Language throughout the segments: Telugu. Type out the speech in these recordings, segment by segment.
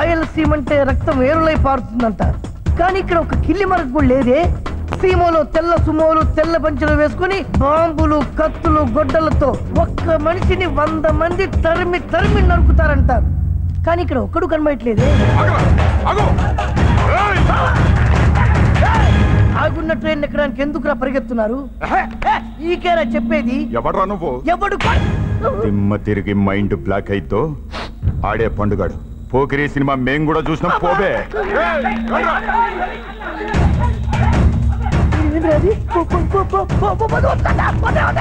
రాయలసీమ అంటే రక్తం ఏరులై పారుతుందంట కానీ ఇక్కడ ఒక కిల్లి మరకు కూడా లేదే సీమలో తెల్ల సుమోలు తెల్ల పంచులు వేసుకుని బాంబులు కత్తులు గొడ్డలతో ఒక్క మనిషిని వంద మంది తరిమి తరిమి నరుకుతారంటారు కానీ ఇక్కడ ఒక్కడు కనబడట్లేదే ఆగున్న ట్రైన్ ఎక్కడానికి ఎందుకురా పరిగెత్తున్నారు ఈకేరా చెప్పేది ఎవడ్రా నువ్వు ఎవడు కొ- దిమ్మ తిరిగి మైండ్ బ్లాక్ అయితో ఆడే పండుగాడు పోకిరి సినిమా మేం కూడా చూసినాం పోబే ఏంటిరా అది? పో, పో, పో, పో, పో, పో, పో, వద్దన్నా, వద్దా, వద్దా.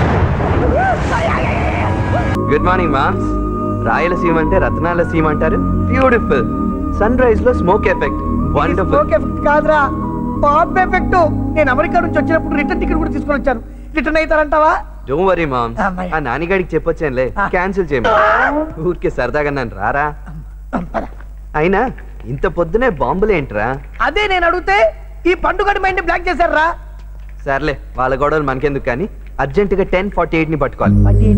గుడ్ మార్నింగ్ మామ్స్ రాయలసీమ అంటే రత్నాల సీమ అంటారు బ్యూటిఫుల్ సన్ రైజ్ లో smoke effect wonderful smoke effect కాదురా బాంబ్ ఎఫెక్ట్ నేను అమెరికా నుంచి వచ్చినప్పుడు రిటర్న్ టికెట్ కూడా తీసుకొని వచ్చాను రిటర్న్ అవుతారంటావా డోంట్ వరీ మామ్స్ అమ్మాయి. ఆ నానిగాడికి చెప్పొచ్చానులే ఆ. క్యాన్సిల్ చేయమని ఊరికే సరదాగా నన్ను రారా అయినా ఇంత పొద్దునే బాంబులేంట్రా అదే నేను అడిగితే ఈ పండుగ మైండ్ బ్లాక్ చేశారా సర్లే వాళ్ళ గొడవలు మనకెందుకు కానీ అర్జెంటుగా టెన్ ఫార్టీ ఎయిట్ ని పట్టుకోవాలి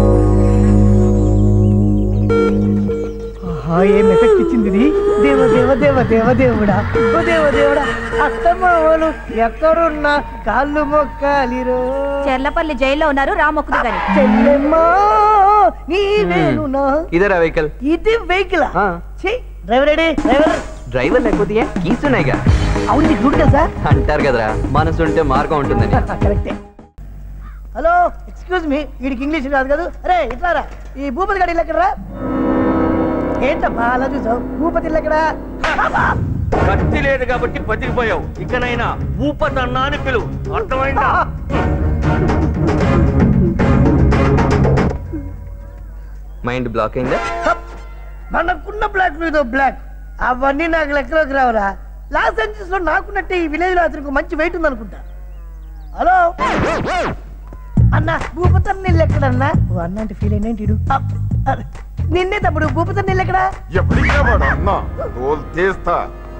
ఆహా, ఏం ఎఫెక్ట్ ఇచ్చింది ఇది దేవ దేవ దేవ దేవ దేవుడా ఓ దేవ దేవుడా అత్తమ్మలు ఎక్కడున్నా కాళ్ళు మొక్కాలిరో చెర్లపల్లి జైల్లో ఉన్నారు రామొక్కుదు గాని చెల్లెమ్మా నీవేనునా ఇదరా వెహికల్ ఇది వెహికల్ ఆ. డ్రైవర్ రెడీ డ్రైవర్ డ్రైవర్ లేకపోతే ఏ? కీస్ ఉన్నాయిగా అవును నీకు గుడ్ కదా అంటారు కదరా మనసు ఉంటే మార్గం ఉంటుందని కరెక్టే హలో ఎక్స్క్యూజ్ మీ వీడికి ఇంగ్లీష్ రాదు కదా అరే ఇట్లారా ఈ భూపతి గడి ఎక్కడరా ఏంటమ్మా అలా చూసావు భూపతి ఎక్కడ కత్తి లేదు కాబట్టి బతికిపోయావు ఇకనైనా భూపతన్నా అని పిలువు అర్థమైందా మైండ్ బ్లాక్ అయిందా మనకున్న బ్లాక్ మీద బ్లాక్ అవన్నీ నాకు లెక్కలోకి రావరా లాస్ ఏంజల్స్ లో నాకున్నట్టే ఈ విలేజ్ లో అతనికి మంచి వెయిట్ ఉంది అనుకుంటా హలో అన్న భూపతన్ నీళ్ళు ఎక్కడన్నా ఓ అన్న అంటే ఫీల్ అయిన నిన్నే తప్పుడు భూపతన్ నీళ్ళు ఎక్కడా ఎప్పటికే వాడు అన్నా తోలు తీస్తా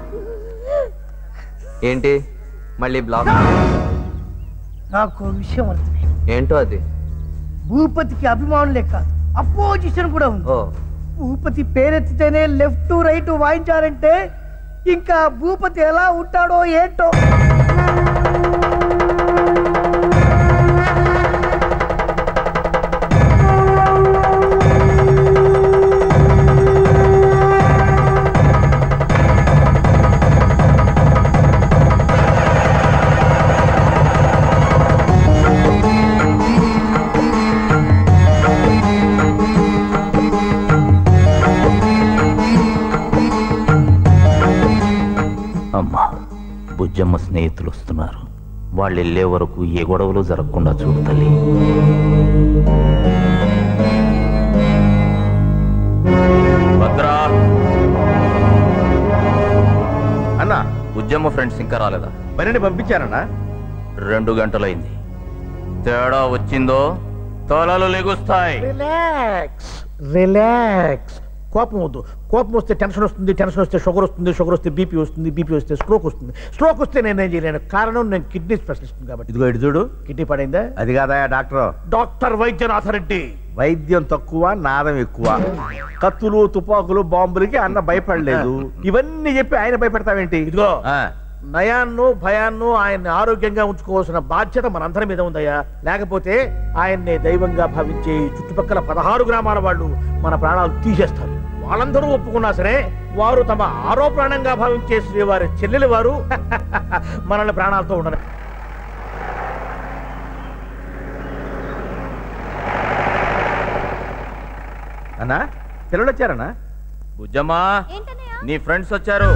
ఏంటి మళ్ళీ బ్లాక్ నాకు ఓ విషయం అర్థమైంది ఏంటో అది భూపతికి అభిమానులే కాదు అపోజిషన్ కూడా ఉంది ఓ భూపతి పేరెత్తితేనే లెఫ్ట్ రైట్ వాయించారంటే ఇంకా భూపతి ఎలా ఉంటాడో ఏంటో అమ్మా బుజ్జమ్మ స్నేహితులు వస్తున్నారు వాళ్ళు వెళ్ళే వరకు ఏ గొడవలు జరగకుండా చూడు తల్లి భద్రా అన్నా బుజ్జమ్మ ఫ్రెండ్స్ ఇంకా రాలేదా మరిని పంపించారన్నా రెండు గంటలైంది తేడా వచ్చిందో తోలాలు లెగుస్తాయి రిలాక్స్ రిలాక్స్ కోపం వద్దు కోపం వస్తే టెన్షన్ వస్తుంది టెన్షన్ వస్తే షుగర్ వస్తుంది షుగర్ వస్తే బీపీ వస్తుంది బీపీ వస్తే స్ట్రోక్ వస్తుంది స్ట్రోక్ వస్తే నేనేం చేయలేను కారణం నేను కిడ్నీ స్పెషలిస్ట్ కాబట్టి ఇదిగో ఇటు చూడు కిడ్నీ పడైందా అది కాదా డాక్టర్ డాక్టర్ వైద్యనాథ రెడ్డి వైద్యం తక్కువ నాదం ఎక్కువ కత్తులు తుపాకులు బాంబులకి అన్న భయపడలేదు ఇవన్నీ చెప్పి ఆయన భయపెడతావేంటి ఇదిగో ఆ, నయాన్ను భయాన్ను ఆయన్ని ఆరోగ్యంగా ఉంచుకోవాల్సిన బాధ్యత మనందరి మీద ఉందయ్యా లేకపోతే ఆయన్నే దైవంగా భావించే ఈ చుట్టుపక్కల పదహారు గ్రామాల వాళ్ళు మన ప్రాణాలు తీసేస్తారు వాళ్ళందరూ ఒప్పుకున్నా సరే వారు తమ ఆరో ప్రాణంగా భావించే శ్రీవారి చెల్లెలు వారు మనల్ని ప్రాణాలతో ఉండరు అన్నా పిల్లలు వచ్చారన్నా బుజ్జమ్మా ఏంటన్నయ్య నీ ఫ్రెండ్స్ వచ్చారు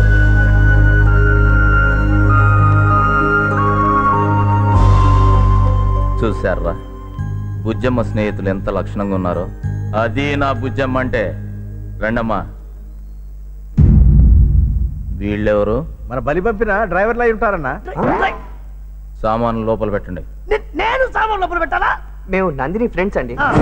చూశారా బుజ్జమ్మ స్నేహితులు ఎంత లక్షణంగా ఉన్నారో అది నా బుజ్జమ్మ అంటే రండమ్మా వీళ్ళెవరు మన బలి పంపిన డ్రైవర్లు అయి ఉంటారన్నా సామాన్లు లోపల పెట్టండి నే- నేను సామాన్ లోపల పెట్టాలా మేము నందిని ఫ్రెండ్స్ అండి ఆ,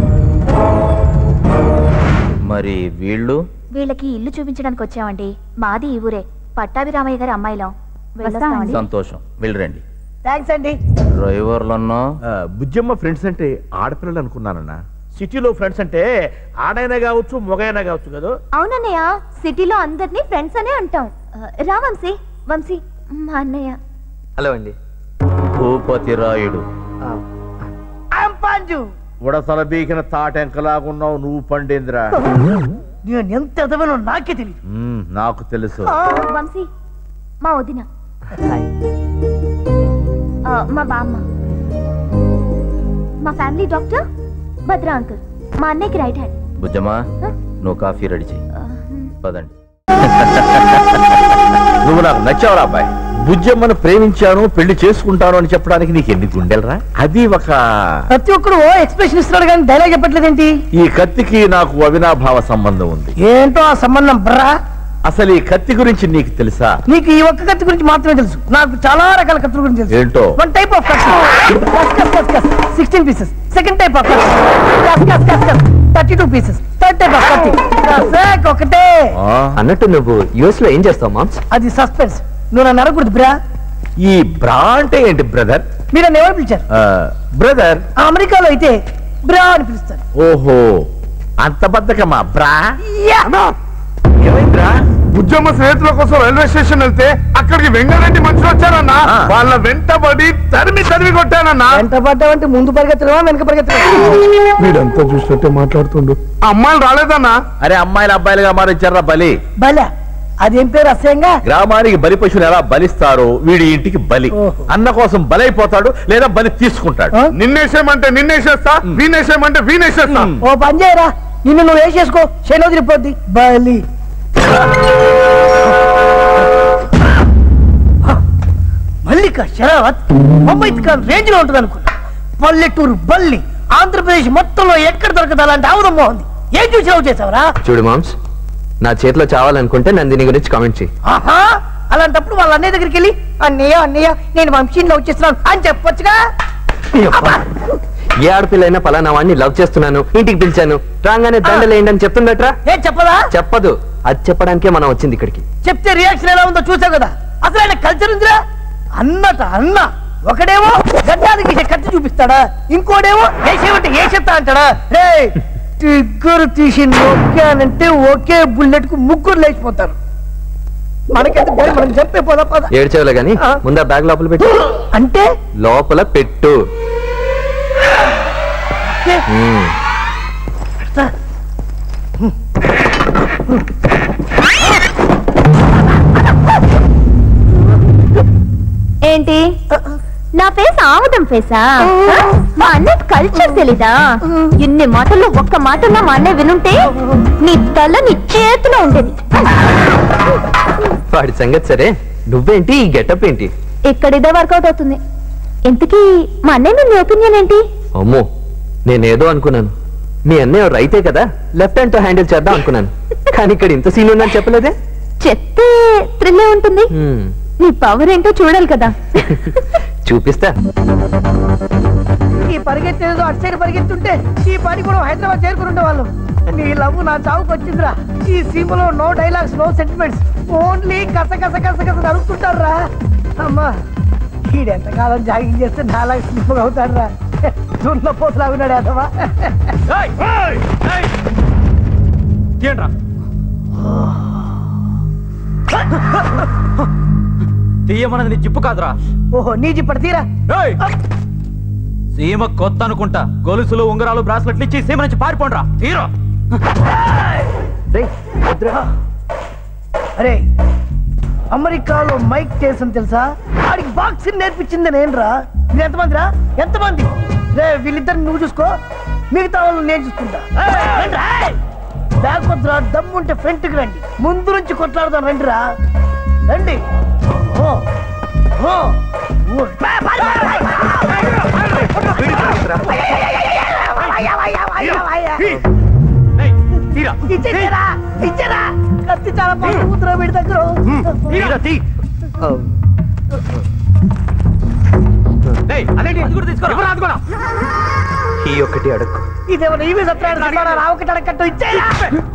మరి వీళ్ళు వీళ్ళకి ఇల్లు చూపించడానికి వచ్చామండి మాది ఈ ఊరే పట్టాభిరామయ్య గారి అమ్మాయిలం వెళ్ళొస్తామండి సంతోషం వెళ్ళరండి థ్యాంక్స్ అండి డ్రైవర్లన్నా ఆ, బుజ్జమ్మ ఫ్రెండ్స్ అంటే ఆడపిల్లలు అనుకున్నానన్నా సిటీలో ఫ్రెండ్స్ అంటే ఆడైనా కావచ్చు మొగైనా కావచ్చు కదా అవునన్నయ్య సిటీలో అందరినీ ఫ్రెండ్స్ అనే అంటాం ఆ, రా వంశీ వంశీ మా అన్నయ్య హలో అండి భూపతి రాయుడు పాంజు ఉడతల బీకిన తాటెంకలాగున్నావు నువ్వు పండేంద్రా నేను ఎంత ఎదవనో నాకే తెలియదు మ్మ్, నాకు తెలుసు వంశీ మా వదిన ఆ, మా బామ్మ మా ఫ్యామిలీ డాక్టర్ భద్రా అంకుల్ మా అన్నయ్యకి రైట్ హ్యాండ్ బుజ్జమ్మా నువ్వు కాఫీ రెడీ చెయ్యి పదండి నువ్వు నాకు నచ్చావురా అబ్బాయి బుజ్జమ్మను ప్రేమించాను పెళ్లి చేసుకుంటాను అని చెప్పడానికి నీకు ఎన్ని గుండెలరా అది ఒక ప్రతి ఒక్కడు ఓ ఎక్స్ప్రెషన్ ఇస్తున్నాడు కానీ డైలాగ్ చెప్పట్లేదేంటి ఈ కత్తికి నాకు అవినాభావ సంబంధం ఉంది ఏంటో ఆ సంబంధం బ్రా అసలు ఈ కత్తి గురించి నీకు తెలుసా నీకు ఈ ఒక్క కత్తి గురించి మాత్రమే తెలుసు నాకు చాలా రకాల కత్తుల గురించి తెలుసు ఏంటో one type of cut sixteen pieces second type of cut thirty two pieces third type of కత్తి ఒకటే ఆ, అన్నట్టు నువ్వు యుఎస్ లో ఏం చేస్తావు మామ్స్ అది సస్పెన్స్ నువ్వు నన్ను అడగకూడదు బ్రా ఈ బ్రా అంటే ఏంటి బ్రదర్ మీరు నన్ను ఎవరు పిలిచారు బ్రదర్ ఆ అమెరికాలో అయితే బ్రా అని పిలుస్తారు ఓహో అంత బద్దకమా బ్రా యా! ఏమైందిరా బుజ్జమ్మ స్నేహితుల కోసం రైల్వే స్టేషన్ వెళ్తే అక్కడికి వెంగరెడ్డి మనుషులు వచ్చారన్నా ఆ. వాళ్ళ వెంటబడి తరిమి తరిమి కొట్టానన్నా ఎంత పడ్డావంటే ముందు పరిగెత్తడమా వెనక పరిగెత్తడమా వీడంతా చూసినట్టే మాట్లాడుతుండు అమ్మాయిలు రాలేదన్నా అరే అమ్మాయిలు అబ్బాయిలుగా మారించారా బలి బలా అదేం పేరు అసహ్యంగా గ్రామానికి బలి పశువులు ఎలా బలిస్తారో వీడి ఇంటికి బలి ఓహో. అన్న కోసం బలైపోతాడు లేదా బలి తీసుకుంటాడు ఆ? నిన్నేసేమంటే నిన్నేసేస్తా వీనేసేమంటే వీనేసేస్తా ఓ పని చేయరా నిన్ను నువ్వు వేసేసుకో శనో తిరిగిపోద్ది బలి మల్లిక శరావత్ ముంబై ఖాన్ రేంజ్ లో ఉంటుంది అనుకున్నా పల్లెటూరు బల్లి ఆంధ్రప్రదేశ్ మొత్తంలో ఎక్కడ దొరకదు అలాంటి ఆవుదం బాగుంది ఏం చూసి లవ్ చేసావరా చూడు మామ్స్ నా చేతిలో చావాలనుకుంటే నందిని గురించి కామెంట్ చేయి ఆహా అలాంటప్పుడు వాళ్ళ అన్నయ్య దగ్గరికి వెళ్ళి అన్నయ్య అన్నయ్య నేను వంశీని లవ్ చేస్తున్నాను అని చెప్పొచ్చుగా ఏ ఆడపిల్లైనా పలానా వాడిని లవ్ చేస్తున్నాను ఇంటికి పిలిచాను రాగానే దండలేయండి అని చెప్తుందట్రా ఏం చెప్పదా చెప్పదు అది చెప్పడానికే మనం వచ్చింది ఇక్కడికి చెప్తే రియాక్షన్ ఎలా ఉందో చూసావు కదా అసలు ఆయన కల్చర్ ఉందిరా అన్నట అన్న ఒకడేమో గడ్డానికి కత్తి చూపిస్తాడా ఇంకోడేమో వేసేమంటే వేసేస్తా అంటాడా రే తిగ్గురు తీసి నొక్కానంటే ఒకే బుల్లెట్ కు ముగ్గురు లేచిపోతారు మనకైతే భయం, మనం చంపే పోదా పద ఏడ్చేవలే గాని ఆ. ముందు ఆ బ్యాగ్ లోపల పెట్టు అంటే లోపల పెట్టు ఏ, మ్మ్. పెడతా. ఏంటి నా ఫేస్ ఆముదం ఫేసా మా అన్నయ్య కల్చర్ తెలీదా ఇన్ని మాటల్లో ఒక్క మాటలో మా అన్నయ్య వినుంటే నీ తల నీ చేతిలో ఉండేది వాడి సంగతి సరే నువ్వేంటి ఈ గెటప్ ఏంటి ఇక్కడ ఇదే వర్కౌట్ అవుతుంది ఇంతకీ మా అన్నయ్య మీద నీ ఒపీనియన్ ఏంటి అమ్మో నేనేదో అనుకున్నాను మీ అన్నయ్య రైతే కదా లెఫ్ట్ హ్యాండ్ తో హ్యాండిల్ చేద్దాం అనుకున్నాను కానీ ఇక్కడ ఇంత సీన్ ఉందని చెప్పలేదే చెప్తే థ్రిల్లే ఉంటుంది హ్మ్. నీ పవర్ ఏంటో చూడాలి కదా చూపిస్తా ఈ పరిగెత్తేదో అటు సైడ్ పరిగెత్తుంటే ఈ పని కూడా హైదరాబాద్ చేరుకుని ఉండేవాళ్ళం నీ లవ్ నా చావుకు వచ్చిందిరా ఈ సీమలో no dialogues no sentiments only కస కస కస కస నరుకుతుంటారు రా అమ్మా ఈడెంతకాలం జాగింగ్ చేస్తే నాలాగా స్లిప్ అవుతాడు రా దున్న పోతులా ఉన్నాడు అదవా తీయమన్నది నీ జిప్పు కాదురా ఓహో నీ జిప్పటి తీరా సీమ కొత్త అనుకుంటా గొలుసులు ఉంగరాలు బ్రాస్లెట్లు ఇచ్చి సీమ నుంచి పారిపోండ్రా తీరా రేయ్, వద్దురా. అరే అమెరికాలో మైక్ టేసన్ తెలుసా ఆడికి బాక్సింగ్ నేర్పించింది నేనురా మీరు ఎంతమంది రా ఎంతమంది రే వీళ్ళిద్దరిని నువ్వు చూసుకో మిగతా వాళ్ళని నేను చూసుకుంటా రండి రా. బ్యాక్ వద్దురా దమ్ముంటే ఫ్రంట్కి రండి ముందు నుంచి కొట్లాడదాం రండి రా రండి ఓ ఓ ఓ. తీరా ఇచ్చేరా ఇచ్చేరా కత్తి చాలా బాగా కూతురా వీడి దగ్గర తీరా తీ అదేంటి ఇది కూడా తీసుకోరా ఎవరు అందుకోరా ఈ ఒక్కటి అడుగు ఇదేమన్నా ఈవీ సత్రాడు రావకటి అడగట్టు ఇచ్చేరా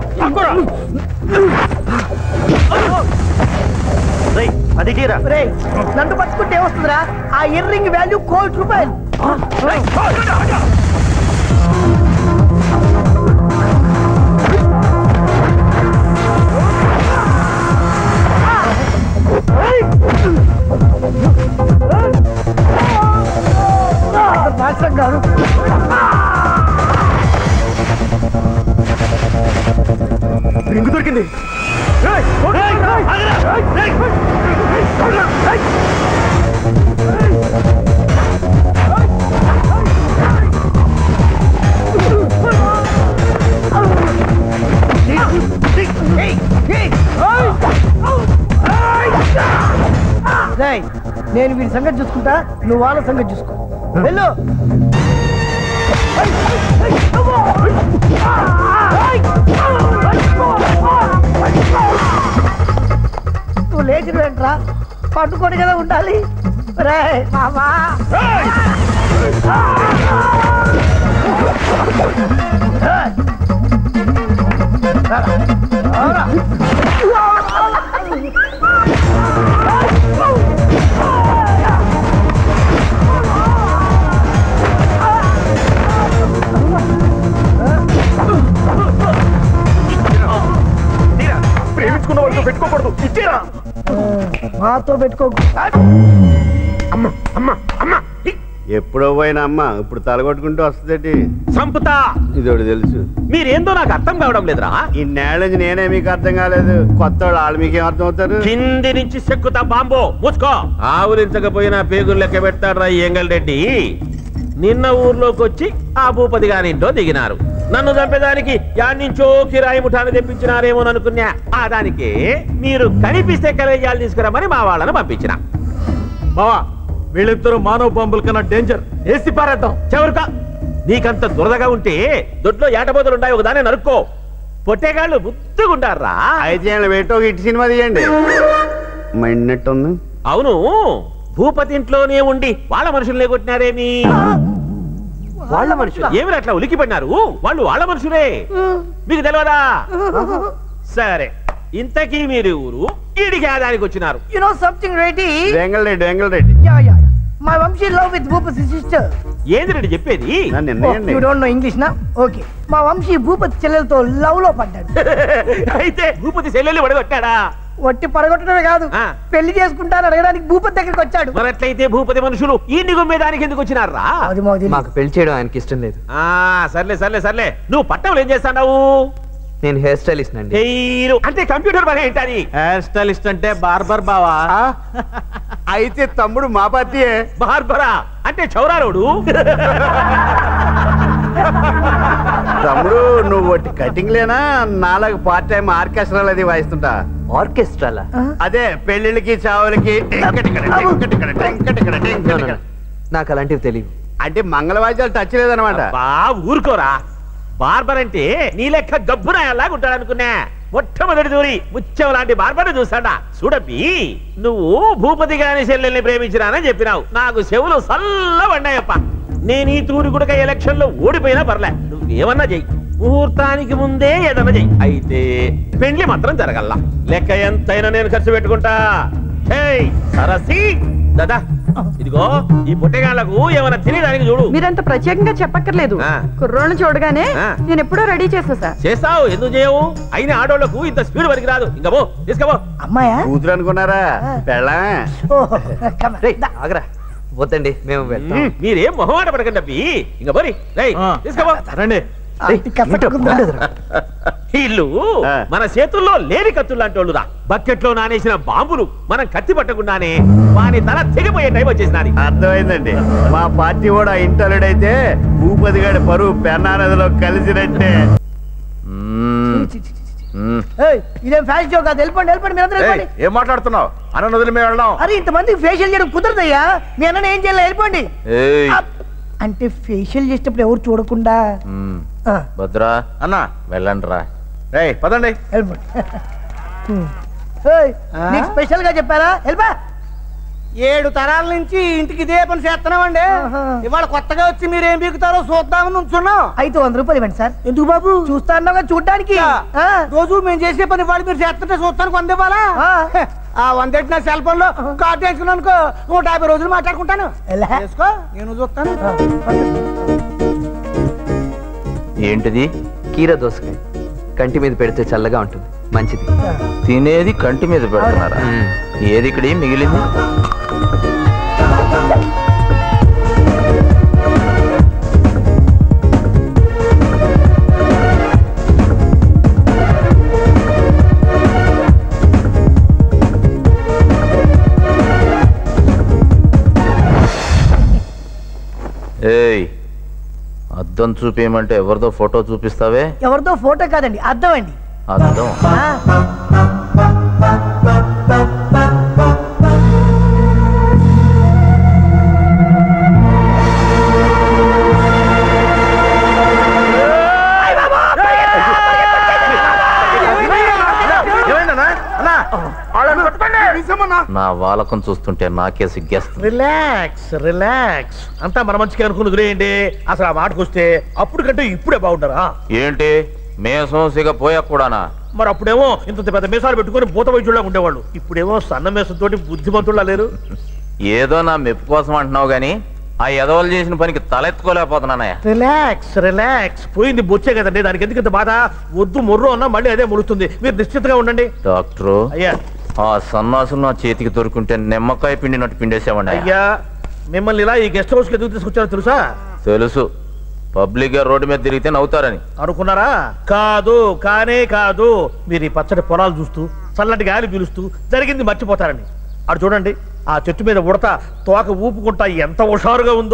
అది తీరా రే నన్ను పట్టుకుంటే ఏమొస్తుందిరా ఆ ఇయర్ రింగ్ వాల్యూ కోటి రూపాయలు రింగు దొరికింది రేయ్, నేను వీడి సంగతి చూసుకుంటా నువ్వు వాళ్ళ సంగతి చూసుకో వెళ్ళు నువ్వు లేచిన వెంట్రా పట్టుకొని కదా ఉండాలి రే మామా ప్రేమించుకున్న వాళ్ళతో పెట్టుకోకూడదు ఇచ్చేరా మాతో పెట్టుకో ఎప్పుడో పోయిన అమ్మ ఇప్పుడు తలగొట్టుకుంటూ వస్తుందండి సంపుతా ఇదోటి తెలుసు మీరేందో నాకు అర్థం కావడం లేదురా ఇన్నేళ్ళ నుంచి నేనే మీకు అర్థం కాలేదు కొత్త వాళ్ళు వాళ్ళు మీకేం అర్థం అవుతారు కింది నుంచి సెక్కుతా బాంబో మూసుకో ఆవులించకపోయినా పేగులు లెక్క పెడతాడ్రా ఎంగల్ రెడ్డి నిన్న ఊర్లోకి వచ్చి ఆ భూపతి గారింటో దిగినారు నన్ను చంపేదానికి యాడ్నించో కిరాయి ముఠాన్ని తెప్పించినారేమో అనుకున్నా ఆ దానికి మీరు కనిపిస్తే కలేజాలు తీసుకురమ్మని మా వాళ్ళని పంపించిన బావా వీళ్ళిద్దరు మానవ బాంబుల కన్నా డేంజర్ వేసి పారేద్దాం చెవరుకా నీకంత దురదగా ఉంటే దొడ్లో ఏటబోతులు ఉన్నాయి ఒకదాన్ని నరుక్కో పొట్టేగాళ్ళు బుద్ధిగుండారా అయితే పెట్టో ఇటు సినిమా తీయండి మండినట్టుంది అవును భూపతి ఇంట్లోనే ఉండి వాళ్ళ మనుషుల్ని కొట్టినారేమి వాళ్ళ మనుషులు ఏమి అట్లా ఉలికి పడినారు వాళ్ళు వాళ్ళ మనుషులే మీకు తెలియదా సరే ఇంతకీ మీరు ఊరు ఈడికి ఆదానికి వచ్చినారు you know something ready Vengalreddy Vengalreddy yeah yeah my Vamsi love with Bhupathi sister ఏంది రెడ్డి చెప్పేది నన్ను ఎన్నయండి యు డోంట్ నో ఇంగ్లీష్ నా ఓకే మా వంశీ భూపతి చెల్లెలతో లవ్ లో పడ్డాడు అయితే భూపతి చెల్లెలు పడగొట్టాడా వట్టి పడగొట్టడమే కాదు ఆ. పెళ్లి చేసుకుంటాను అడగడానికి భూపతి దగ్గరికి వచ్చాడు మరట్లయితే భూపతి మనుషులు ఈ గుమ్మేదానికి ఎందుకు వచ్చినారా అది మాకు తెలియదు. మాకు పెళ్లి చేయడం ఆయనకి ఇష్టం లేదు ఆ సర్లే సర్లే సర్లే నువ్వు పట్టంలో ఏం చేస్తాడావు నేను హెయిర్ స్టైలిస్ట్ అండి హెయిర్ అంటే కంప్యూటర్ పని ఏంటని హెయిర్ స్టైలిస్ట్ అంటే బార్బర్ బావా ఆ? అయితే తమ్ముడు మా పార్టీయే బార్బరా అంటే చౌరారోడు తమ్ముడు నువ్వు ఒట్టి కటింగ్ లేనా నాలుగు పార్ట్ టైం ఆర్కెస్ట్రాలు అది వాయిస్తుంటా ఆర్కెస్ట్రాలా అదే పెళ్లిళ్ళకి చావులకి టింకటికడ, టింకటికడ, టింకటికడ, టింకటికడ. నాకు అలాంటివి తెలియదు అంటే మంగళవాద్యాలు టచ్ లేదనమాట బా ఊరుకోరా బార్బర్ అంటే నీ లెక్క గబ్బునాయల్లాగా ఉంటాడు అనుకున్నా మొట్టమొదటి దూరి ముత్యం లాంటి బార్బర్ చూస్తాడా చూడబ్బి నువ్వు భూపతి గారి చెల్లెల్ని ప్రేమించినానని చెప్పినావు నాకు చెవులు సల్లబడ్డాయప్ప నేను ఈ తూరి గుడక ఎలక్షన్ లో ఓడిపోయినా పర్లే నువ్వేమన్నా చెయ్యి ముహూర్తానికి ముందే ఏదన్నా చెయ్యి అయితే పెండ్లి మాత్రం జరగల్లా లెక్క ఎంతైనా నేను ఖర్చు పెట్టుకుంటా హేయ్ సరసి దాదా ఇదిగో ఈ పొట్టెగాళ్లకు ఏమైనా తినేదానికి చూడు మీరంత ప్రత్యేకంగా చెప్పక్కర్లేదు ఆ. కుర్రోళ్ళని చూడగానే ఆ. నేను ఎప్పుడో రెడీ చేసేసా చేస్తావు ఎందుకు చేయవు అయిన ఆడోళ్లకు ఇంత స్పీడ్ వరకు రాదు ఇంకా పో తీసుకపో అమ్మాయా కూతురు అనుకున్నారా పెళ్ళమే ఓహో, come on. రేయ్ ఆగరా వద్దండి మేము వెళ్తాం మ్మ్, మీరేం మొహమాట పడకండి అబ్బి ఇంకా పోరి రేయ్ తీసుకోపో రండి అతి కసక్కుందా? ఇల్లు ఆ. మన చేతుల్లో లేని కత్తులు లాంటి వాళ్ళురా బకెట్ లో నానేసిన బాంబులు మనం కత్తి పట్టకుండానే వాని తల తెగిపోయే టైం వచ్చేసినది అర్థమైందండి మా పార్టీ కూడా ఇంటలుడైతే భూపతి గారి పరువు పెన్నా నదిలో కలిసినట్టే ఏయ్, ఇదేం ఫ్యాషన్ షో కాదు వెళ్ళిపోండి వెళ్ళిపోండి మీరందరూ ఏయ్, వెళ్ళిపోండి ఏం మాట్లాడుతున్నావు అన్న నదులు మేము వెళ్దాం అరే ఇంతమంది ఫేషియల్ చేయడం కుదరదయ్యా మీ అన్న ఏం చేయాలి వెళ్ళిపోండి ఏయ్ అప్. అంటే ఫేషియల్ చేసేటప్పుడు ఎవరు చూడకుండా మ్మ్. ఆ, భద్రా అన్న వెళ్ళండి రా ఏయ్ పదండి వెళ్ళిపోండి హ్మ్. ఏయ్, నీకు స్పెషల్ గా చెప్పారా వెళ్ళిపా ఏడు తరాల నుంచి ఇంటికి ఇదే పని చేస్తున్నామండి ఇవాళ కొత్తగా వచ్చి మీరు ఏం బీగుతారో చూద్దామని ఉంచున్నాం అయితే వంద రూపాయలు ఇవ్వండి సార్ ఎందుకు బాబు చూస్తా అన్నాగా చూడడానికి ఆ, రోజు మేము చేసే పని వాడు మీరు చేస్తుంటే చూస్తానికి వంద ఇవ్వాలా ఆ. హె, ఆ వంద ఎట్టి నా సెల్ ఫోన్ లో కార్డు వేసుకున్నాను అనుకో నూట యాభై రోజులు మాట్లాడుకుంటాను ఎలా? చేసుకో నేను చూస్తాను ఏంటిది కీర దోసకాయ కంటి మీద పెడితే చల్లగా ఉంటుంది మంచిది తినేది కంటి మీద పెడుతున్నారా మ్మ్. ఏది ఇక్కడ ఏం మిగిలింది అద్దం చూపించమంటే ఎవరిదో ఫోటో చూపిస్తావే ఎవరితో ఫోటో కాదండి అర్థం అండి అద్దం నా వాలకం చూస్తుంటే నాకే సిగ్గేస్తుంది రిలాక్స్ రిలాక్స్ అంతా మన మంచిగా అనుకుని వదిలేయండి అసలు ఆ మాటకు వస్తే అప్పుడు కంటే ఇప్పుడే బాగుంటారా ఏంటి మేసం సిగ పోయా కూడానా మరి అప్పుడేమో ఇంత పెద్ద మీసాలు పెట్టుకొని భూత వైద్యుల్లా ఉండేవాళ్ళు ఇప్పుడేమో సన్న మీసంతో బుద్ధిమంతుల్లా లేరు ఏదో నా మెప్పు కోసం అంటున్నావు గాని ఆ ఎదవలు చేసిన పనికి తలెత్తుకోలేకపోతున్నానయ్యా రిలాక్స్ రిలాక్స్ పోయింది బొచ్చే కదండి దానికి ఎందుకు ఇంత బాధ వద్దు మొర్రు అన్నా మళ్ళీ అదే ముడుతుంది మీరు నిశ్చితగా ఉండండి డాక్టరు అయ్యా ఆ సన్నాసులు నా చేతికి దొరుకుంటే నిమ్మకాయ పిండినట్టు పిండేసావండి అయ్యా మిమ్మల్ని ఇలా ఈ గెస్ట్ హౌస్ కి ఎందుకు తీసుకొచ్చారో తెలుసా తెలుసు పబ్లిక్ గా రోడ్డు మీద తిరిగితే నవ్వుతారని అనుకున్నారా కాదు కానే కాదు మీరు ఈ పచ్చడి పొలాలు చూస్తూ చల్లటి గాలి పీలుస్తూ జరిగింది మర్చిపోతారని అటు చూడండి ఆ చెట్టు మీద ఉడత తోక ఊపుకుంటా ఎంత హుషారుగా ఉందో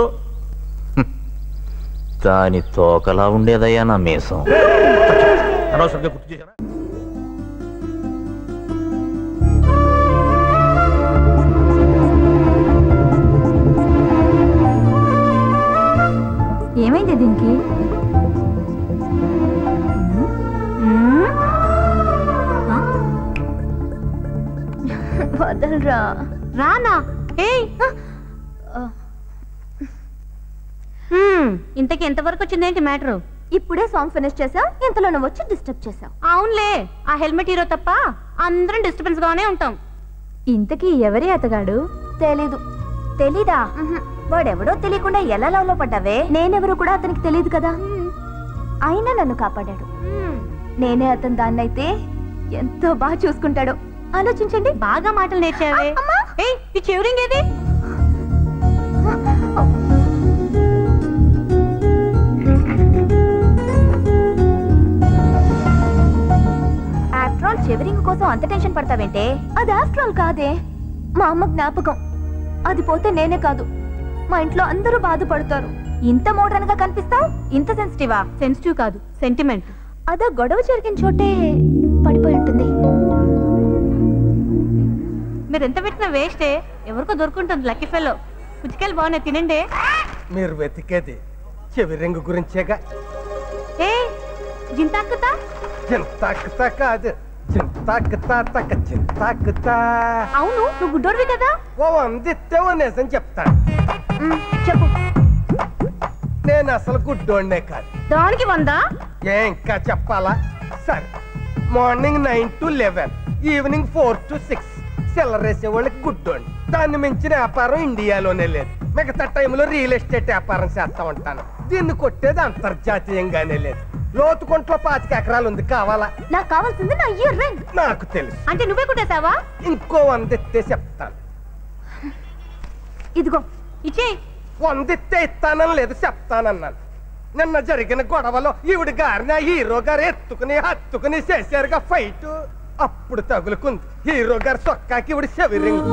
దాని తోకలా ఉండేదయ్యా నా మీసం అనవసరంగా గుర్తు చేశారా ఏమైంది దీనికి మ్మ్? ఆ? వదలరా రానా ఏయ్ ఇంతకి ఎంతవరకు వచ్చిందేంటి మ్యాటరు ఇప్పుడే సాంగ్ ఫినిష్ చేసా ఇంతలో నువ్వు వచ్చి డిస్టర్బ్ చేసావు అవునులే ఆ హెల్మెట్ హీరో తప్ప అందరం డిస్టర్బెన్స్ గానే ఉంటాం ఇంతకీ ఎవరి అతగాడు తెలీదు తెలీదా వాడెవడో తెలియకుండా ఎలా లవ్ లో పడ్డావే నేనెవరో కూడా అతనికి తెలియదు కదా అయినా నన్ను కాపాడాడు నేనే అతని దాన్నైతే ఎంతో బాగా చూసుకుంటాడో ఆలోచించండి బాగా మాటలు నేర్చావే ఏయ్ ఈ చెవురింగ్ ఏది ఆఫ్టర్ ఆల్ చెవిరింగ్ కోసం అంత టెన్షన్ పడతావేంటే అది ఆఫ్టర్ ఆల్ కాదే మా అమ్మ జ్ఞాపకం అది పోతే నేనే కాదు మా ఇంట్లో అందరూ బాధపడతారు ఇంత మోడర్న్ గా కనిపిస్తావు ఇంత సెన్సిటివా సెన్సిటివ్ కాదు సెంటిమెంట్ అదో గొడవ జరిగిన చోటే పడిపోయి ఉంటుంది మీరు ఎంత పెట్టిన వేస్టే ఎవరికో దొరుకుంటుంది లక్కీ ఫెల్లో పుచ్చికాయలు బాగున్నాయి తినండి మీరు వెతికేది చెవి రింగు గురించేగా ఏ జింతాక్కుతా చింతాకుతా కాదు చింతాకుతా తక్క చింతాకుతా అవును నువ్వు గుడ్డోడివి కదా ఓ అందిస్తే ఓ నిజం చెప్తాను చెప్పు నేను అసలు గుడ్డోడినే కాదు దానికి వందా ఏ ఇంకా చెప్పాలా సరే morning nine to eleven evening four to six సెల్లరేసే వాళ్ళకి గుడ్డోండి దాన్ని మించిన వ్యాపారం ఇండియాలోనే లేదు మిగతా టైంలో రియల్ ఎస్టేట్ వ్యాపారం చేస్తా ఉంటాను దీన్ని కొట్టేది అంతర్జాతీయంగానే లేదు లోతుకుంట్లో పాతిక ఎకరాలు ఉంది కావాలా నాకు కావాల్సింది నా ఇయర్ రింగ్ నాకు తెలుసు అంటే నువ్వే కుట్టేశావా ఇంకో వందెత్తే చెప్తాను ఇదిగో ఇచ్చే వందెత్తే ఇస్తానని లేదు చెప్తానన్నాను నిన్న జరిగిన గొడవలో ఈవిడ గారిని ఆ హీరో గారు ఎత్తుకుని హత్తుకుని చేశారుగా ఫైట్ అప్పుడు తగులుకుంది హీరో గారు సొక్కాకి ఈవిడ చెవిరింగ్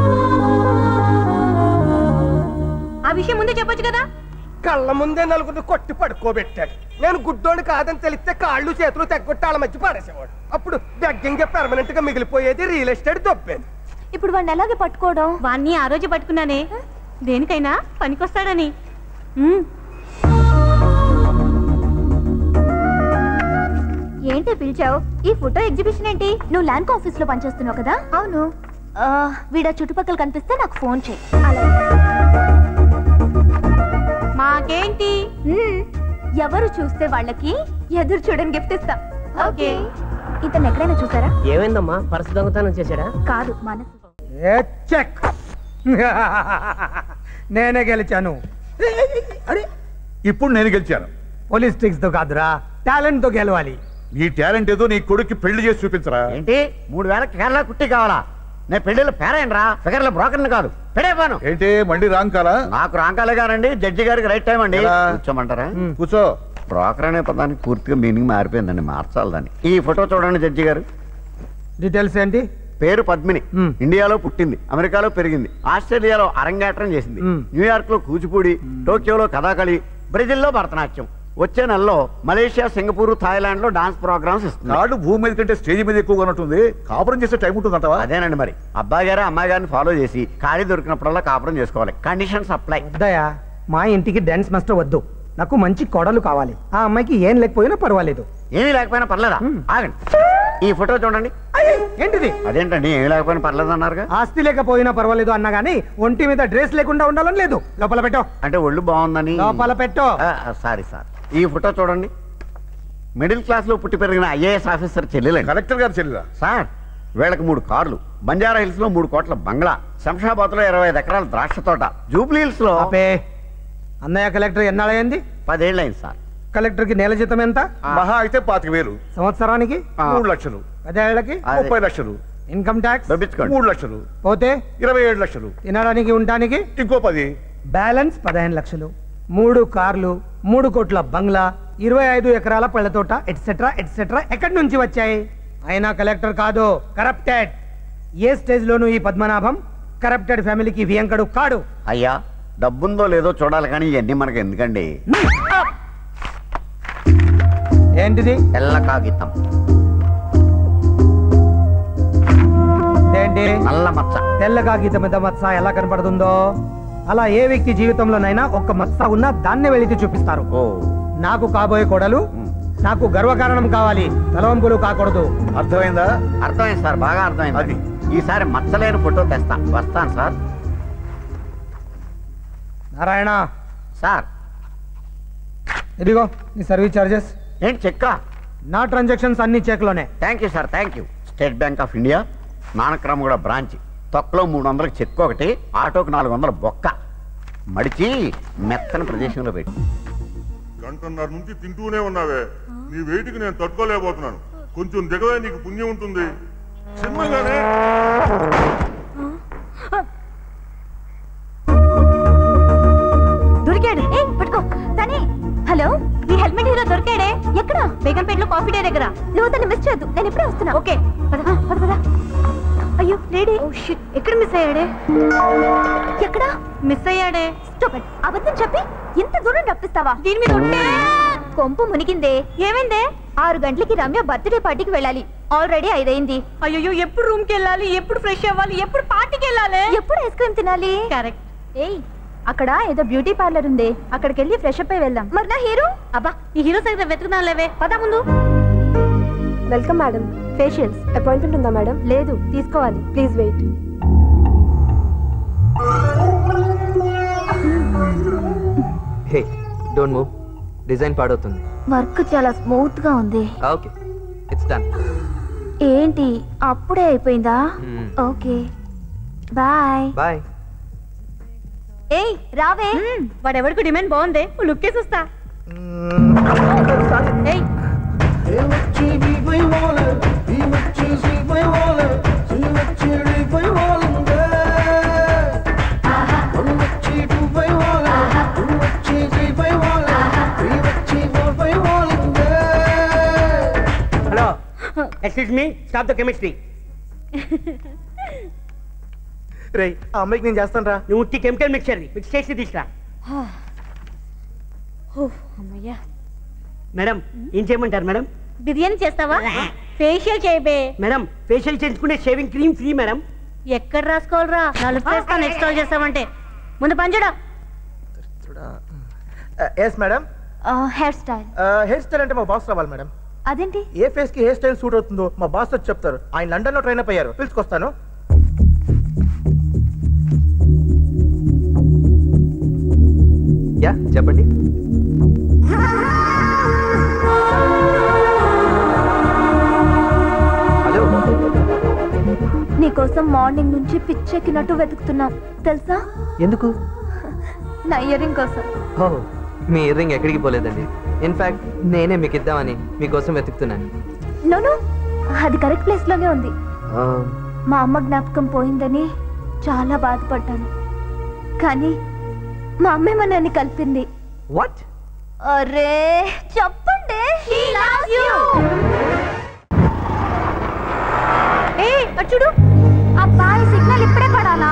ఆ విషయం ముందే చెప్పొచ్చు కదా కళ్ళ ముందే నలుగురిని కొట్టి పడుకోబెట్టాడు నేను గుడ్డోని కాదని తెలిస్తే కాళ్ళు చేతులు తెగ్గొట్టి వాళ్ళ మధ్య పాడేసేవాడు అప్పుడు బెగ్గింగ్ పెర్మనెంట్ గా మిగిలిపోయేది రియల్ ఎస్టేట్ దొబ్బేది ఇప్పుడు వాడిని ఎలాగే పట్టుకోవడం వాణ్ణి ఆ రోజు పట్టుకున్నానే దేనికైనా పనికొస్తాడని ఉమ్. ఏంటి పిలిచావు ఈ ఫోటో ఎగ్జిబిషన్ ఏంటి నువ్వు ల్యాండ్ ఆఫీస్ లో పనిచేస్తున్నావు కదా అవును ఆ, వీడ చుట్టుపక్కల కనిపిస్తే నాకు ఫోన్ చేయి మాకేంటి ఎవరు చూస్తే వాళ్ళకి ఎదురు చూడని గిఫ్ట్ ఇస్తా ఓకే ఇతను ఎక్కడైనా చూసారా ఏమైందమ్మా పర్సు దొంగతనం చేశాడా కాదు మనసు ఏ చెక్ నేనే గెలిచాను ఇప్పుడు నేను గెలిచాను పోలీస్ ట్రిక్స్ తో కాదురా టాలెంట్ తో గెలవాలి నీ టాలెంట్ ఏదో నీ కొడుక్కి పెళ్లి చేసి చూపించరా ఏంటి మూడు వేల కేరళ కుట్టి కావాలా నేను పెళ్లిలో పేరైనరా ఫిగర్ల బ్రోకర్ని కాదు పెడేపాను ఏంటి మళ్ళీ రాంగ్ కాలా నాకు రాంకాలే గారండి జడ్జి గారికి రైట్ టైం అండి ఎలా? కూర్చోమంటారా కూర్చో బ్రోకర్ అనే పదానికి పూర్తిగా మీనింగ్ మారిపోయిందండి మార్చాలి దాన్ని ఈ ఫోటో చూడండి జడ్జి గారు డీటెయిల్స్ ఏంటి పేరు పద్మిని ఇండియాలో పుట్టింది అమెరికాలో పెరిగింది ఆస్ట్రేలియాలో అరంగేట్రం చేసింది న్యూయార్క్ లో కూచిపూడి టోక్యోలో కథాకళి బ్రెజిల్లో భరతనాట్యం వచ్చే నెలలో మలేషియా సింగపూర్ థాయిలాండ్ లో డాన్స్ ప్రోగ్రామ్స్ ఇస్తున్నారు నాడు భూమి మీద కంటే స్టేజ్ మీద ఎక్కువగా ఉన్నట్టుంది కాపురం చేసే టైం ఉంటుందంటవా అదేనండి మరి అబ్బాయి గారు అమ్మాయి గారిని ఫాలో చేసి ఖాళీ దొరికినప్పుడల్లా కాపురం చేసుకోవాలి కండిషన్స్ అప్లై వద్దయా మా ఇంటికి డాన్స్ మాస్టర్ వద్దు నాకు మంచి కోడలు కావాలి ఆ అమ్మాయికి ఏం లేకపోయినా పర్వాలేదు ఏమీ లేకపోయినా పర్లేదా ఆగండి ఈ ఫోటో చూడండి ఏంటిది అదేంటండి ఏమీ లేకపోయినా పర్లేదు అన్నారుగా ఆస్తి లేకపోయినా పర్వాలేదు అన్నా గానీ ఒంటి మీద డ్రెస్ లేకుండా ఉండాలని లేదు లోపల పెట్టో అంటే ఒళ్ళు బాగుందని లోపల పెట్టో సారీ సార్ ఈ ఫోటో చూడండి మిడిల్ క్లాస్ లో పుట్టి పెరిగిన ఐఏఎస్ ఆఫీసర్ చెల్లెలండి కలెక్టర్ గారు చెల్లెలా సార్ వీళ్ళకి మూడు కార్లు బంజారా హిల్స్ లో మూడు కోట్ల బంగ్లా శంషాబాద్ లో ఇరవై ఐదు ఎకరాల ద్రాక్ష తోట జూబ్లీ హిల్స్ లో ఆపే అన్నయ్య కలెక్టర్ ఎన్నాళ్ళయింది పదేళ్ళైంది సార్ కలెక్టర్ కి నెల జీతం ఎంత మహా అయితే పాతిక వేలు సంవత్సరానికి మూడు లక్షలు పదేళ్లకి ముప్పై లక్షలు ఇన్కమ్ ట్యాక్స్ మూడు లక్షలు పోతే ఇరవై ఏడు లక్షలు తినడానికి ఉండడానికి ఇంకో పది బ్యాలెన్స్ పదిహేను లక్షలు మూడు కార్లు మూడు కోట్ల బంగ్లా ఇరవై ఐదు ఎకరాల పళ్ళ తోట ఎట్సెట్రా ఎట్సెట్రా ఎక్కడి నుంచి వచ్చాయి అయినా కలెక్టర్ కాదు కరప్టెడ్ ఏ స్టేజ్ లోనూ ఈ పద్మనాభం కరప్టెడ్ ఫ్యామిలీకి వియంకడు కాడు అయ్యా డబ్బుందో లేదో చూడాలి కానీ ఇవన్నీ మనకి ఎందుకండి ఏంటిది తెల్ల కాగితం ఏంటి నల్ల మచ్చ తెల్లగా గీత మీద మచ్చ ఎలా కనపడుతుందో అలా ఏ వ్యక్తి జీవితంలోనైనా ఒక్క మచ్చ ఉన్నా దాన్నే వెళితే చూపిస్తారు నాకు కాబోయే కోడలు నాకు గర్వకారణం కావాలి తలవంపులు కాకూడదు అర్థమైందా అర్థమైంది సార్ బాగా అర్థమైంది ఈసారి మచ్చలేని ఫోటో తెస్తా వస్తాను సార్ నారాయణ సార్ ఇదిగో నీ సర్వీస్ చార్జెస్ ఏంటి చెక్కా నా ట్రాన్సాక్షన్స్ అన్ని చెక్లోనే thank you sir thank you State Bank of India Nanakramguda branch తొక్కలో మూడు వందలకు చెక్ ఒకటి ఆటోకి నాలుగు వందల బొక్క మడిచి మెత్తని ప్రదేశంలో పెట్టి గంటన్నర నుంచి తింటూనే ఉన్నావే నీ వెయిట్కి నేను తట్టుకోలేకపోతున్నాను కొంచెం దిగవే నీకు పుణ్యం ఉంటుంది చిన్నగానే దొరికాడు ఏ పట్టుకో తనే హలో ఈ హెల్మెట్ హీరో దొరికాడే ఎక్కడ బేగంపేటలో కాఫీ డే దగ్గర నువ్వు తను మిస్ చేయొద్దు నేను ఇప్పుడే వస్తున్నా ఓకే పద పద పద అయ్యో లేడీ ఓ షిట్ ఎక్కడ మిస్ అయ్యాడే ఎక్కడ మిస్ అయ్యాడే స్టూపిడ్ అబద్ధం చెప్పి ఇంత దూరం రప్పిస్తావా దీని మీద ఉంటే కొంపు మునిగిందే ఏమైందే ఆరు గంటలకి రమ్య బర్త్డే పార్టీకి వెళ్ళాలి ఆల్రెడీ ఐదైంది అయ్యో ఎప్పుడు రూమ్ కి వెళ్ళాలి ఎప్పుడు ఫ్రెష్ అవ్వాలి ఎప్పుడు పార్టీకి వెళ్ళాలి ఎప్పుడు ఐస్ క్రీమ్ తినాలి కరెక్ట్ ఏయ్ అక్కడ ఏదో బ్యూటీ పార్లర్ ఉంది అక్కడికి వెళ్ళి ఫ్రెష్ అప్ అయి వెళ్దాం మరి నా హీరో అబ్బా ఈ హీరో సంగతి వెతుకుదాం లేవే పదా ముందు వెల్కమ్ మేడం ఫేషియల్స్ అపాయింట్మెంట్ ఉందా మేడం లేదు తీసుకోవాలి please wait hey don't move design పాడవుతుంది వర్క్ చాలా స్మూత్ గా ఉంది ఓకే ఇట్స్ డన్ ఏంటి అప్పుడే అయిపోయిందా ఓకే బాయ్ బాయ్ ఏయ్ రావే వాడెవడికి డిమాండ్ బాగుంది లుక్ వేసి వస్తా ఏయ్ hello excuse me stop the chemistry రే ఆ అమ్మాయికి నేను చేస్తాను రా నువ్వు ఉట్టి కెమికల్ మిక్చర్ మిక్స్ చేసి తీసురా అమ్మయ్యా మేడం ఏం చేయమంటారు మేడం బిర్యానీ చేస్తావా ఫేషియల్ చేయబే మేడం ఫేషియల్ చేయించుకునే షేవింగ్ క్రీమ్ ఫ్రీ మేడం ఎక్కడ రాసుకోవాలరా నాలుగు చేస్తాను ఎక్స్ట్రాల్ చేస్తామంటే ముందు పంచడా yes madam hair style hair style అంటే మా బాస్ రావాలి మేడం అదేంటి ఏ ఫేస్ కి హెయిర్ స్టైల్ సూట్ అవుతుందో మా బాస్ వచ్చి చెప్తారు ఆయన లండన్ లో ట్రైన్ అప్ అయ్యారు పిలుచుకొస్తాను యా చెప్పండి హలో నీకోసం మార్నింగ్ నుంచి పిచ్చెక్కినట్టు వెతుకుతున్నాం తెలుసా ఎందుకు నా ఇయరింగ్ కోసం ఓ మీ ఇయర్ రింగ్ ఎక్కడికి పోలేదండి ఇన్ఫాక్ట్ నేనే మీకు ఇద్దామని మీకోసం వెతుకుతున్నాను నోను అది కరెక్ట్ ప్లేస్ లోనే ఉంది ఆ, మా అమ్మ జ్ఞాపకం పోయిందని చాలా బాధపడ్డాను కానీ మా అమ్మేమో నన్ను కలిపింది వాట్ అరే చెప్పండి ఏ అటు చూడు అబ్బాయి సిగ్నల్ ఇప్పుడే పడాలా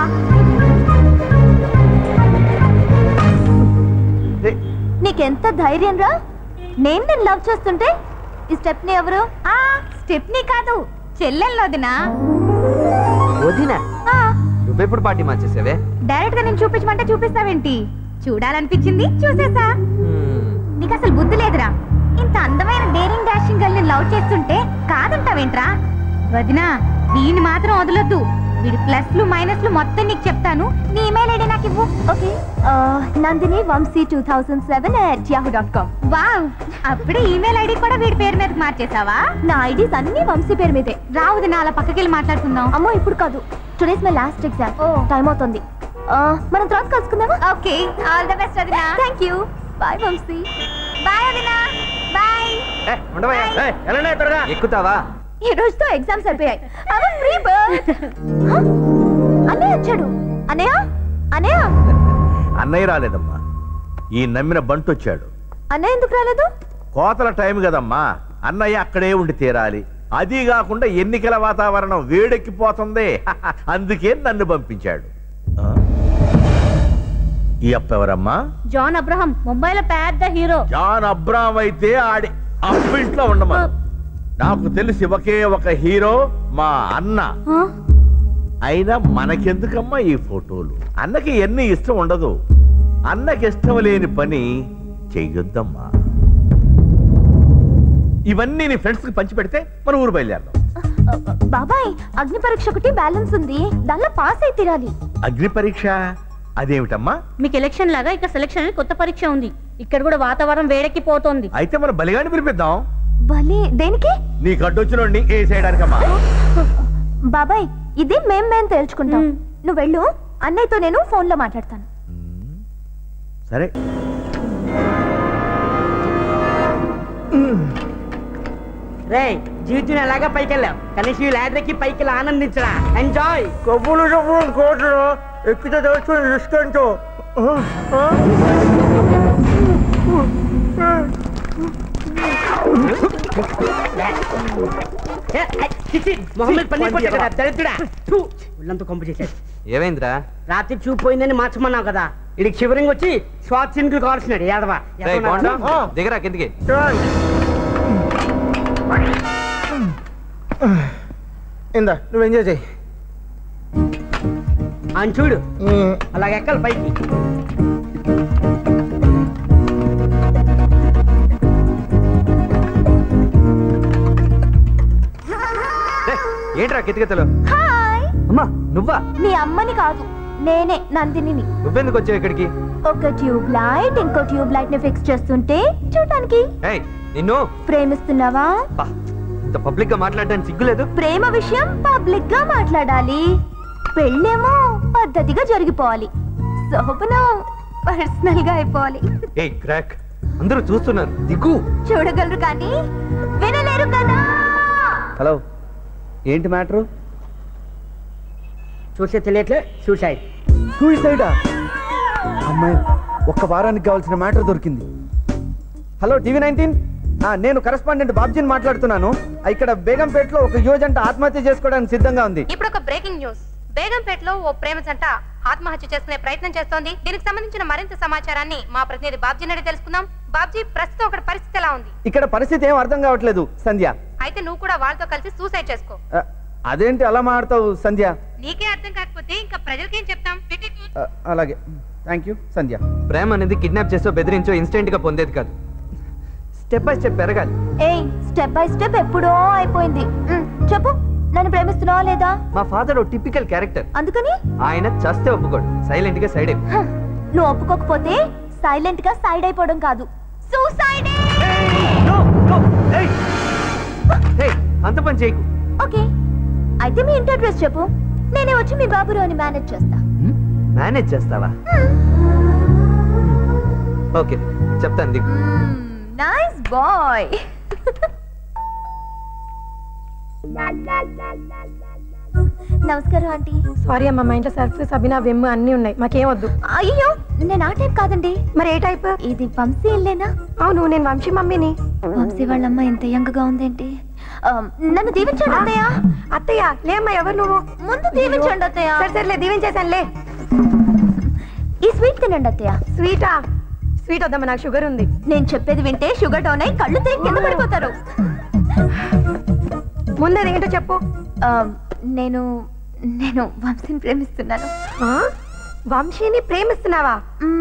నీకెంత ధైర్యం రా నేను నేను లవ్ చేస్తుంటే ఈ స్టెప్ ని ఎవరు ఆ స్టెప్ ని కాదు చెల్లెల్లో వదినా వదినా నువ్వెప్పుడు పార్టీ మార్చేసావే డైరెక్ట్ గా నేను చూపించమంటే చూపిస్తావేంటి చూడాలనిపించింది చూసేసా నీకు అసలు బుద్ధి లేదురా ఇంత అందమైన డేరింగ్ డాషింగ్ గర్ల్ లవ్ చేస్తుంటే కాదంటావేంట్రా వదినా వీడిని మాత్రం వదలొద్దు వీడి ప్లస్లు మైనస్లు మొత్తం నీకు చెప్తాను నీ ఇమెయిల్ ఐడి నాకు ఇవ్వు okay Nandini Vamsi two thousand seven at Yahoo dot com wow అప్పుడే ఈమెయిల్ ఐడి కూడా వీడి పేరు మీద మార్చేసావా నా ఐడీస్ అన్ని వంశీ పేరు మీదే రావుది నా అలా పక్కకి వెళ్ళి మాట్లాడుకుందాం అమ్మో ఇప్పుడు కాదు today's my last exam time అవుతుంది ఆ, మనం తర్వాత కలుసుకుందామా ఓకే ఆల్ ద బెస్ట్ వదినా thank you bye Vamsi bye వదినా బాయ్ త్వరగా ఎక్కుతావా ఈ రోజుతో ఎగ్జామ్స్ అయిపోయాయి ఫ్రీ బర్డ్ అన్నయ్య వచ్చాడు అన్నయ్య అన్నయ్య అన్నయ్య రాలేదమ్మా ఈ నమ్మిన బంటు వచ్చాడు అన్నయ్య ఎందుకు రాలేదు కోతల టైం కదమ్మా అన్నయ్య అక్కడే ఉండి తీరాలి అది కాకుండా ఎన్నికల వాతావరణం వేడెక్కిపోతుంది అందుకే నన్ను పంపించాడు ఆ? ఈ అప్ప ఎవరమ్మా జాన్ అబ్రహం ముంబైలో పెద్ద హీరో జాన్ అబ్రామ్ అయితే ఆడి అప్పింట్లో ఉండమా నాకు తెలిసి ఒకే ఒక హీరో మా అన్న అయినా మనకెందుకమ్మా ఈ ఫోటోలు అన్నకి ఎన్ని ఇష్టం ఉండదు అన్నకి ఇష్టం లేని పని చెయ్యొద్దమ్మా ఇవన్నీ నీ ఫ్రెండ్స్ కి పంచి పెడితే మన ఊరు బయలుదేరదాం బాబాయ్ అగ్ని పరీక్ష ఒకటి బ్యాలెన్స్ ఉంది దానిలో పాస్ అయి తీరాలి అగ్ని పరీక్ష అదేమిటమ్మా మీకు ఎలక్షన్ లాగా ఇక్కడ సెలక్షన్ అని కొత్త పరీక్ష ఉంది ఇక్కడ కూడా వాతావరణం వేడెక్కిపోతోంది అయితే మన బలిగాని పిలిపిద్దాం భలే దేనికి నీ కడ్డొచ్చినోడిని ఏ చేయడానికమ్మా బాబాయ్ ఇది మేం మేం తేల్చుకుంటాం నువ్వు వెళ్ళు అన్నయ్యతో నేను ఫోన్ లో మాట్లాడతాను సరే రే జీవితం ఎలాగా పైకి వెళ్ళావు కనీసం ఈ ladder ఎక్కి పైకి వెళ్ళి ఆనందించరా ఎంజాయ్ కబులు కబులు కోటలు ఎక్కితే తెలుసుకుని డిస్కౌంట్ మొహమ్మద్ పన్నీర్ కొట్టే కదా దరిద్రుడా థూ, ఒళ్ళంతా కొంపు చేశాడు ఏమైందిరా రాత్రి చూపు పోయిందని మార్చమన్నావు కదా ఇడికి చివరింగ్ వచ్చి స్వాత్ సిన్కులు కావాల్సినాడు యాదవా రేయ్, బాండు, దిగరా కిందికి ఇందా నువ్వు ఎంజాయ్ చేయి అని చూడు అలాగ ఎక్కాలి పైకి ఏంట్రా కితకితలు హాయ్ అమ్మా నువ్వా మీ అమ్మని కాదు నేనే నందినిని నువ్వెందుకు వచ్చావు ఇక్కడికి ఒక ట్యూబ్ లైట్ ఇంకో ట్యూబ్ లైట్ ని ఫిక్స్ చేస్తుంటే చూడటానికి ఏయ్ నిన్ను ప్రేమిస్తున్నావా బా, ఇంత పబ్లిక్ గా మాట్లాడడానికి సిగ్గులేదు ప్రేమ విషయం పబ్లిక్ గా మాట్లాడాలి పెళ్ళేమో పద్ధతిగా జరిగిపోవాలి శోభనం పర్సనల్ గా అయిపోవాలి ఏ క్రాక్ అందరూ చూస్తున్నారు దిగ్గు చూడగలరు కానీ వినలేరు కదా హలో ఏంటి మ్యాటరు చూసే తెలియట్లే సూసైడ్ సూసైడా అమ్మాయి ఒక్క వారానికి కావాల్సిన మ్యాటర్ దొరికింది హలో టీవీ నైన్టీన్ నేను కరెస్పాండెంట్ బాబ్జీని మాట్లాడుతున్నాను ఆ, ఇక్కడ బేగంపేటలో ఒక యువజంట ఆత్మహత్య చేసుకోవడానికి సిద్ధంగా ఉంది ఇప్పుడు ఒక బ్రేకింగ్ న్యూస్ బేగంపేటలో ఓ ప్రేమ జంట ఆత్మహత్య చేసుకునే ప్రయత్నం చేస్తోంది దీనికి సంబంధించిన మరింత సమాచారాన్ని మా ప్రతినిధి బాబ్జీ నడి తెలుసుకుందాం బాబ్జీ ప్రస్తుతం అక్కడ పరిస్థితి ఎలా ఉంది ఇక్కడ పరిస్థితి ఏం అర్థం కావట్లేదు సంధ్య అయితే నువ్వు కూడా వాళ్ళతో కలిసి సూసైడ్ చేసుకో ఆ, అదేంటి అలా మాడతావు సంధ్య నీకే అర్థం కాకపోతే ఇంకా ప్రజలకేం చెప్తాం ఆ, అలాగే థ్యాంక్ యూ సంధ్య ప్రేమ అనేది కిడ్నాప్ చేసో బెదిరించో ఇన్స్టెంట్ గా పొందేది కాదు స్టెప్ బై స్టెప్ పెరగాలి ఏయ్ స్టెప్ బై స్టెప్ ఎప్పుడో అయిపోయింది ఉమ్, చెప్పు నన్ను ప్రేమిస్తున్నావా లేదా మా ఫాదర్ ఓ టిపికల్ క్యారెక్టర్ అందుకని ఆయన చస్తే ఒప్పుకోడు సైలెంట్ గా సైడ్ అయిపో హ, నువ్వు ఒప్పుకోకపోతే సైలెంట్ గా సైడ్ అయిపోవడం కాదు సూసైడ్ అంత పని చేయకు ఓకే అయితే మీ ఇంటి అడ్రస్ చెప్పు నేనే వచ్చి మీ బాబు రోని మేనేజ్ చేస్తా మేనేజ్ చేస్తావా ఓకే చెప్తాను దిగు నైస్ బాయ్ నమస్కారం ఆంటీ సారీ అమ్మా మా ఇంట్లో సర్ఫ్ సబినా వెమ్ అన్ని ఉన్నాయి మాకేం వద్దు అయ్యో నేను ఆ టైప్ కాదండి మరి ఏ టైప్ ఇది వంశీ ఇల్లేనా అవును నేను వంశీ మమ్మీని వంశీ వాళ్ళమ్మ ఎంత యంగ్ గా ఉందేంటి ఆ, నన్ను దీవించండి అత్తయ్య అత్తయ్య లేమ్మా ఎవరు నువ్వు ముందు దీవించండి అత్తయ్య సరే సరేలే దీవించేసానులే ఈ స్వీట్ తినండి అత్తయ్య స్వీటా స్వీట్ వద్దమ్మా నాకు షుగర్ ఉంది నేను చెప్పేది వింటే షుగర్ డౌన్ అయి కళ్ళు తిరిగి కింద పడిపోతారు ముందే ఏంటో చెప్పు ఆ, నేను నేను వంశీని ప్రేమిస్తున్నాను ఆ? వంశీని ప్రేమిస్తున్నావా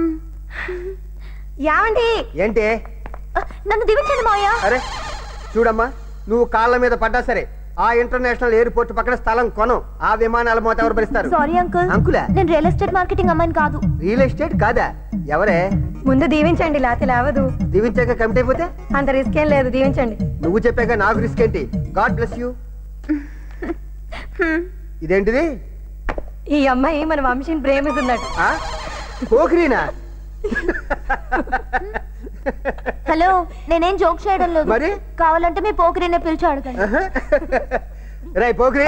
యావండి ఏంటి నన్ను దీవించండి మావయ్య అరే చూడమ్మా నువ్వు కాళ్ళ మీద పడ్డా సరే ఆ ఇంటర్నేషనల్ ఎయిర్పోర్ట్ పక్కన స్థలం కొను ఆ విమానాల మోత ఎవరు భరిస్తారు సారీ అంకుల్ అంకులా నేను రియల్ ఎస్టేట్ మార్కెటింగ్ అమ్మాయిని కాదు రియల్ ఎస్టేట్ కాదా ఎవరే ముందు దీవించండి లేకపోతే లేవదు దీవించాక కమిట్ అయిపోతే అంత రిస్క్ ఏం లేదు దీవించండి నువ్వు చెప్పాక నాకు రిస్క్ ఏంటి గాడ్ బ్లెస్ యూ ఇదేంటిది ఈ అమ్మాయి మన వంశీని ప్రేమిస్తుందట పోఖరీనా హలో నేనేం జోక్ చేయడం లేదు మరి? కావాలంటే మీ పోకిరినే పిలిచి అడగండి రై పోఖరి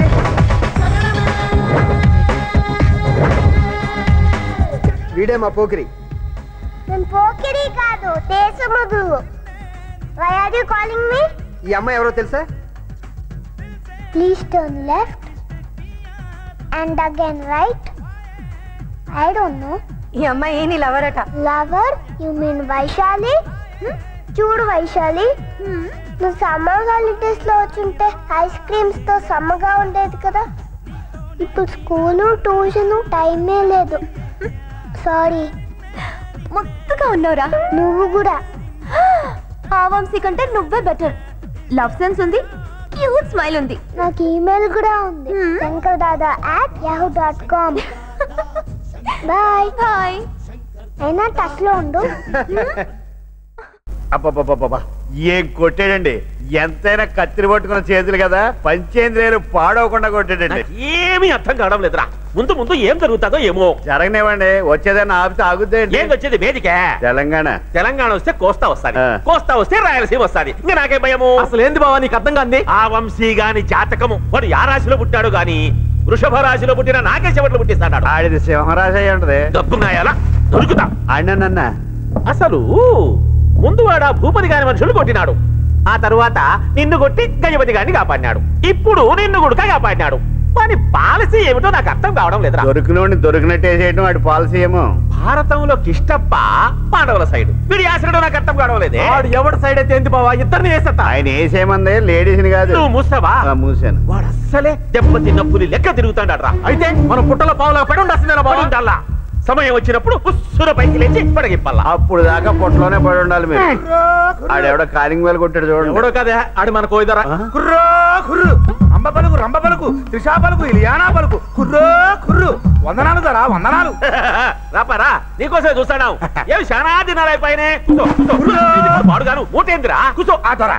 వీడే మా పోకిరి నేను పోకిరి కాదు దేశముదు why are you calling me ఈ అమ్మాయి ఎవరో తెలుసా please turn left and again right I don't know ఈ అమ్మాయి నీ లవర్ అట లవర్ యు మీన్ వైశాలి హ్మ్? చూడు వైశాలి నువ్వు సమ్మర్ హాలిడేస్ లో వచ్చుంటే ఐస్ క్రీమ్స్ తో సమ్మగా ఉండేది కదా ఇప్పుడు స్కూలు ట్యూషన్ టైమే లేదు సారీ ముద్దుగా ఉన్నావురా నువ్వు కూడా ఆ వంశీ కంటే నువ్వే బెటర్ లవ్ సెన్స్ ఉంది క్యూట్ స్మైల్ ఉంది నాకు ఈమెయిల్ కూడా ఉంది Shankar Dada at Yahoo dot com bye bye అయినా టచ్ లో ఉండు అబ్బబ్బబ్బబ్బా ఏం కొట్టాడండి ఎంతైనా కత్తిరి పట్టుకున్న చేతులు కదా పంచేంద్రియాలు పాడవకుండా కొట్టాడండి ఏమీ అర్థం కావడం లేదురా ముందు ముందు ఏం జరుగుతుందో ఏమో జరగనివ్వండి వచ్చేదన్నా ఆపితే ఆగుద్దేంటి ఏంది వచ్చేది వేదికే తెలంగాణ తెలంగాణ వస్తే కోస్తా వస్తాది ఆ. కోస్తా వస్తే రాయలసీమ వస్తాది ఇంకా నాకే భయము అసలు ఏంది బావా నీకు అర్థం కాంది ఆ వంశీ గాని జాతకము వాడు యా రాశిలో పుట్టాడు గాని వృషభ రాశిలో పుట్టిన నాకే చెవట్లు పుట్టిస్తాడు ఆడిది సింహరాశి అయి ఉంటది డబ్బు నాయాలా దొరుకుతా అన్నన్న అసలు ముందు వాడు ఆ భూపతి గారి మనుషులు కొట్టినాడు ఆ తరువాత నిన్ను కొట్టి గజపతి గారిని కాపాడినాడు ఇప్పుడు నిన్ను గుడక కాపాడినాడు వాని పాలసీ ఏమిటో నాకు అర్థం కావడం లేదురా దొరికినోడిని దొరికినట్టే చేయడం వాడి పాలసీ ఏమో భారతంలో కిష్టప్ప పాండవుల సైడ్ వీడి ఆశ్రడం నాకు అర్థం కావడం లేదే వాడు ఎవరి సైడ్ అయితే ఏంది బావా ఇద్దరిని వేసేస్తా ఆయన వేసేయమంది లేడీస్ని కాదు నువ్వు మూసావా ఆ, మూసాను వాడు అస్సలే దెబ్బతిన్న పులి లెక్క తిరుగుతాడట్రా అయితే మనం పుట్టలో పావులా పడి ఉండాల్సిందేనా బావా పడుండాలా సమయం వచ్చినప్పుడు ఉస్సుర పైకి లేచి పడగిప్పల్లా అప్పుడు దాకా పొట్టలోనే పడి ఉండాలి మీరు ఆడెవడో కాలింగ్ వేలు కొట్టాడు చూడండి ఎవడో కదే ఆడి మన కోయిదరా కుర్రో కుర్రు అంబ పలుకు రంబ పలుకు త్రిషా పలుకు ఇలియానా పలుకు కుర్రో కుర్రు వందనాలు దరా వందనాలు రాపారా నీకోసమే చూస్తాను ఏమి శానా దినాలైపోయినే కూసో కూసో ఇది కూడా పాడుగాను మూటేందిరా కూసో ఆ దొర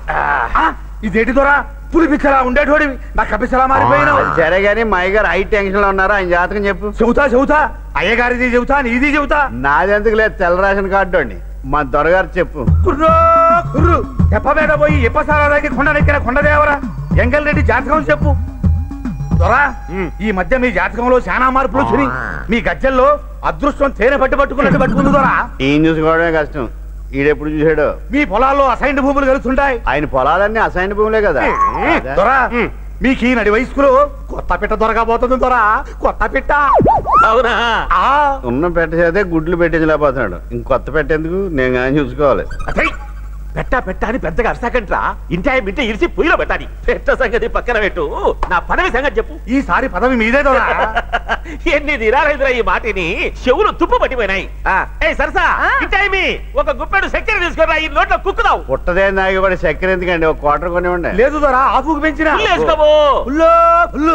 ఇదేంటి దొర పులి పిచ్చలా ఉండేటోడివి నా కపిసలా మారిపోయినావు అది సరే గానీ మా అయ్యగారు హై టెన్షన్ లో ఉన్నారు ఆయన జాతకం చెప్పు చెబుతా చెబుతా అయ్యగారిది చెబుతా నీది చెబుతా నాదెందుకు లేదు తెల్ల రేషన్ కార్డు అండి మా దొరగారు చెప్పు కుర్రో కుర్రు తెప్ప మీద పోయి ఎప్పసారాకి కొండనెక్కిన కొండదేవరా ఎంగల్ రెడ్డి జాతకం చెప్పు దొరా ఈ మధ్య మీ జాతకంలో చాలా మార్పులు వచ్చినాయి మీ గజ్జల్లో అదృష్టం తేనె పట్టి పట్టుకున్నట్టు పట్టుకుంది దొరా ఈయన చూసుకోవడమే కష్టం ఈడెప్పుడు చూసాడు మీ పొలాల్లో అసైన్డ్ భూములు కలుస్తుంటాయి ఆయన పొలాలన్నీ అసైన్ భూములే కదా దొరా మీకు ఈ నడి వయస్కులో కొత్త పిట్ట దొరకబోతుంది దొరా కొత్త పిట్ట అవునా ఉన్న పెట్ట చేతే గుడ్లు పెట్టించలేకపోతున్నాడు ఇంకొత్త పెట్టేందుకు నేను కానీ చూసుకోవాలి పెట్ట పెట్ట అని పెద్దగా అరసాకంట్రా ఇంటి మింటే ఇరిసి పొయ్యిలో పెట్టాలి పెట్ట సంగతి పక్కన పెట్టు నా పదవి సంగతి చెప్పు ఈసారి పదవి మీదే దొరా ఎన్ని దినాలైందిరా ఈ మాటిని చెవులు తుప్పు పట్టిపోయినాయి ఆ, ఏయ్ సరసా ఇంటైమి ఒక గుప్పెడు చక్కెర తీసుకురా ఈ నోట్లో కుక్కుదావు పుట్టదే నాగి కూడా చక్కెర ఎందుకండి ఒక క్వార్టర్ కొనివ్వండి లేదు దొరా ఆపుకు పెంచిన ఫుల్ వేసుకోబో. ఫుల్లు ఫుల్లు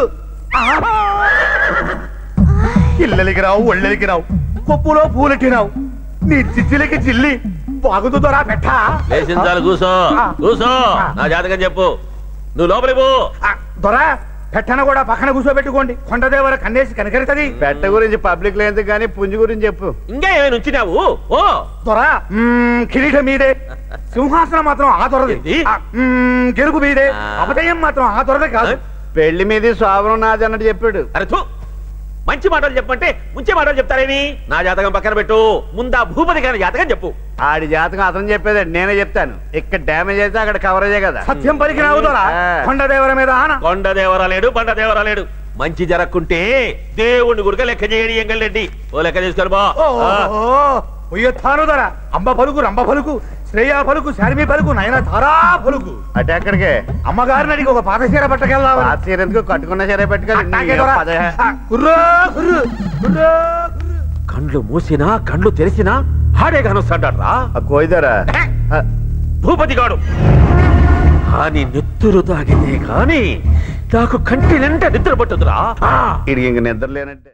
ఇళ్ళలికి రావు ఒళ్ళలికి రావు కొప్పులో పూలెట్టినావు నీ చిచ్చిలకి చిల్లి బాగుంది దొరా పెట్ట లేచిన చాలు కూసో కూసో నా జాతకం చెప్పు నువ్వు లోపలికి పో దొరా పెట్టన కూడా పక్కన కూర్చోబెట్టుకోండి కొండదేవర కన్నేసి కనకరితది పెట్ట గురించి పబ్లిక్ లేదు కానీ పుంజు గురించి చెప్పు ఇంకా ఏమైనా ఉంచినావు ఓ దొరా మ్మ్, కిరీటం మీదే సింహాసనం మాత్రం ఆ దొరది ఆ, మ్మ్, గెలుగు మీదే అపజయం మాత్రం ఆ దొరదే కాదు పెళ్లి మీది శోభనం నాది అన్నట్టు చెప్పాడు అరే థూ మంచి మాటలు చెప్పంటే ముంచే మాటలు చెప్తారేమి నా జాతకం పక్కన పెట్టు ముందా భూపతి గారి జాతకం చెప్పు ఆడి జాతకం అతను చెప్పేది నేనే చెప్తాను ఇక్కడ డ్యామేజ్ అయితే అక్కడ కవరేజే కదా సత్యం పలికినావు దొరా కొండదేవర మీద ఆన కొండ దేవరా లేడు బండ దేవరా లేడు మంచి జరక్కుంటే దేవుణ్ణి గురిక లెక్క చేయడి ఎంగళ్ళెడ్డి ఓ లెక్క తీసుకొని పో ఓ, ఆ. ఓ, పొయ్యొత్తాను ధర అంబ పలుకు రంబ పలుకు శ్రేయ పలుకు శారమి పలుకు నయన తారా పలుకు అంటే ఎక్కడికి అమ్మగారిని అడిగి ఒక పాత చీర పట్టకెళ్దాం పాత చీర ఎందుకు కట్టుకున్న చీర పెట్టుకెళ్ళి కుర్రో కుర్రు కుర్రో కండ్లు మూసినా కండ్లు తెరిచినా ఆడే కానొస్తాడరా కోయిదరా భూపతి గాడు కానీ నెత్తురు తాగితే కానీ నాకు కంటి నిండా నిద్ర పట్టుదురా ఇది ఇంక నిద్ర లేనంటే